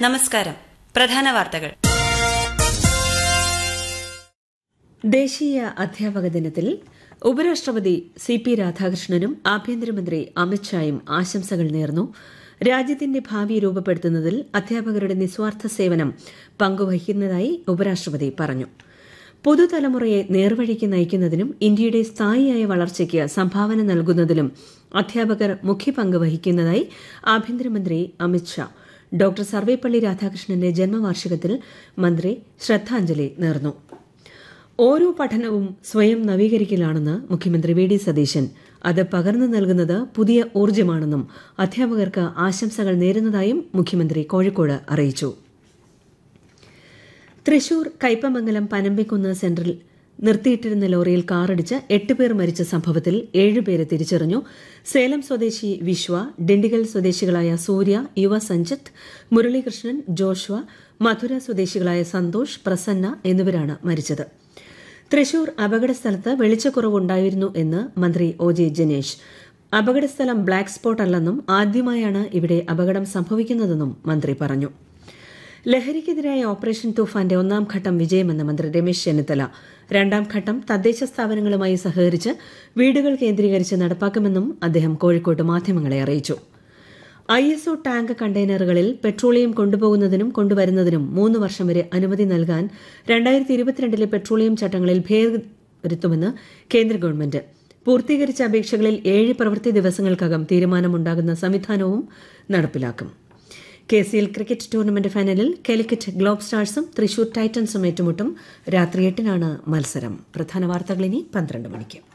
നമസ്കാരം പ്രധാന വാർത്തകൾ ദേശീയ അധ്യാപക ദിനത്തിൽ ഉപരാഷ്ട്രപതി സി പി രാധാകൃഷ്ണനും ആഭ്യന്തരമന്ത്രി അമിത്ഷായും ആശംസകൾ നേർന്നു രാജ്യത്തിന്റെ ഭാവി രൂപപ്പെടുത്തുന്നതിൽ അധ്യാപകരുടെ നിസ്വാർത്ഥ സേവനം പങ്കുവഹിക്കുന്നതായി ഉപരാഷ്ട്രപതി പറഞ്ഞു പുതുതലമുറയെ നേർവഴിക്ക് നയിക്കുന്നതിനും ഇന്ത്യയുടെ സ്ഥായിയായ വളർച്ചയ്ക്ക് സംഭാവന നൽകുന്നതിലും അധ്യാപകർ മുഖ്യ പങ്ക് വഹിക്കുന്നതായി ആഭ്യന്തരമന്ത്രി അമിത്ഷാ ഡോക്ടർ സർവേപ്പള്ളി രാധാകൃഷ്ണന്റെ ജന്മവാർഷികത്തിൽ മന്ത്രി ശ്രദ്ധാഞ്ജലി നേർന്നു ഓരോ പഠനവും സ്വയം നവീകരിക്കലാണെന്ന് മുഖ്യമന്ത്രി വി ഡി സതീശൻ അത് പകർന്നു നൽകുന്നത് പുതിയ ഊർജ്ജമാണെന്നും അധ്യാപകർക്ക് ആശംസകൾ നേരുന്നതായും മുഖ്യമന്ത്രി കോഴിക്കോട് അറിയിച്ചു തൃശൂർ കയ്പമംഗലം പനമ്പിക്കുന്ന് സെന്ററിൽ നിർത്തിയിട്ടിരുന്ന ലോറിയിൽ കാറടിച്ച് എട്ട് പേർ മരിച്ച സംഭവത്തിൽ ഏഴുപേരെ തിരിച്ചറിഞ്ഞു സേലം സ്വദേശി വിശ്വ ഡിണ്ടിഗൽ സ്വദേശികളായ സൂര്യ യുവ സഞ്ജിത്ത് മുരളീകൃഷ്ണൻ ജോഷ്വ മധുര സ്വദേശികളായ സന്തോഷ് പ്രസന്ന എന്നിവരാണ് മരിച്ചത് തൃശൂർ അപകടസ്ഥലത്ത് വെളിച്ചക്കുറവുണ്ടായിരുന്നു എന്ന് മന്ത്രി ഒ ജെ ജനേഷ് അപകടസ്ഥലം ബ്ലാക്ക് സ്പോട്ട് അല്ലെന്നും ആദ്യമായാണ് ഇവിടെ അപകടം സംഭവിക്കുന്നതെന്നും മന്ത്രി പറഞ്ഞു ലഹരിക്കെതിരായ ഓപ്പറേഷൻ തൂഫാന്റെ ഒന്നാം ഘട്ടം വിജയമെന്ന് മന്ത്രി രമേശ് ചെന്നിത്തല രണ്ടാം ഘട്ടം തദ്ദേശ സ്ഥാപനങ്ങളുമായി സഹകരിച്ച് വീടുകൾ കേന്ദ്രീകരിച്ച് നടപ്പാക്കുമെന്നും അദ്ദേഹം കോഴിക്കോട്ട് മാധ്യമങ്ങളെ അറിയിച്ചു ഐ എസ് ഒ ടാങ്ക് കണ്ടെയ്നറുകളിൽ പെട്രോളിയം കൊണ്ടുപോകുന്നതിനും കൊണ്ടുവരുന്നതിനും മൂന്ന് വർഷം വരെ അനുമതി നൽകാൻ രണ്ടായിരത്തി ഇരുപത്തിരണ്ടിലെ പെട്രോളിയം ചട്ടങ്ങളിൽ ഭേദഗതി വരുത്തുമെന്ന് കേന്ദ്ര ഗവൺമെന്റ് പൂർത്തീകരിച്ച അപേക്ഷകളിൽ ഏഴ് പ്രവൃത്തി ദിവസങ്ങൾക്കകം തീരുമാനമുണ്ടാകുന്ന സംവിധാനവും നടപ്പിലാക്കും K C L cricket tournament ഫൈനലിൽ കാലിക്കറ്റ് ഗ്ലോബ് സ്റ്റാർസും തൃശൂർ ടൈറ്റൻസും ഏറ്റുമുട്ടും രാത്രി എട്ടിനാണ് മത്സരം പ്രധാന വാർത്തകൾ ഇനി പന്ത്രണ്ട് മണിക്ക്